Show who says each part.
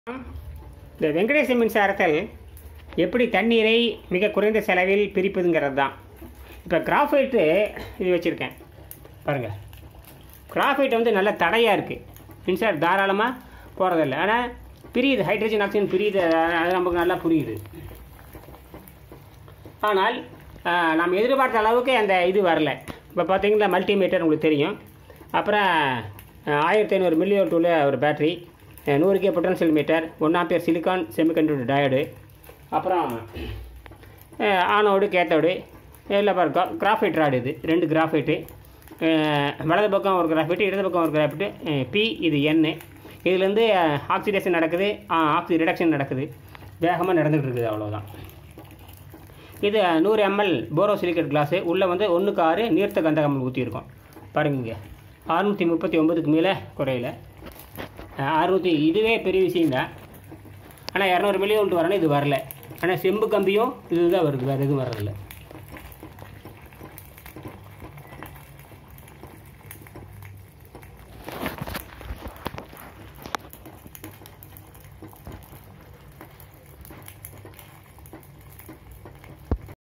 Speaker 1: இந்த வெங்கடேச மின்சாரத்தில் எப்படி தண்ணீரை மிக குறைந்த செலவில் பிரிப்பதுங்கிறது தான் இப்போ கிராஃபைட்டு இது வச்சுருக்கேன் பாருங்கள் கிராஃபைட் வந்து நல்ல தடையாக இருக்குது மின்சாரம் தாராளமாக போகிறதில்ல ஆனால் பிரியுது ஹைட்ரஜன் ஆக்சிஜன் பிரியுது அது நமக்கு நல்லா புரியுது ஆனால் ஆஹ், நாம் எதிர்பார்த்த அளவுக்கு அந்த இது வரல இப்போ பார்த்தீங்கன்னா மல்டிமீட்டர் உங்களுக்கு தெரியும் அப்புறம் ஆஹ், ஆயிரத்தி ஐநூறு மில்லியோட் உள்ள ஒரு பேட்டரி அஹ், நூறு K potential meter one ampere silicon semiconductor diode அப்புறம் அஹ், ஆனோடு கேத்தோடு இல்லை பாரு கிராஃபைட் ராடு இது ரெண்டு கிராஃபைட்டு வலது பக்கம் ஒரு கிராஃபைட்டு இடது பக்கம் ஒரு கிராஃபைட்டு பி இது என் இதுலேருந்து ஆக்சிடேஷன் நடக்குது ஆக்சி ரிடக்ஷன் நடக்குது வேகமாக நடந்துகிட்டு இருக்குது அவ்வளோதான் இது நூறு எம்எல் போரோசிலிகேட் கிளாஸு உள்ளே வந்து ஒன்றுக்கு ஆறு நீர்த்த கந்தகம் ஊற்றிருக்கோம் பாருங்க இங்கே அறுநூற்றி முப்பத்தி ஒம்பதுக்கு மேலே குறையில அறுநூற்றி இதுவே பெரிய விஷயம்தான் ஆனால் இரநூறு மில்லியோன்ட்டு வரணும் இது வரல ஆனால் செம்பு கம்பியும் இதுதான் வருது வேறு எதுவும் வர்றதில்ல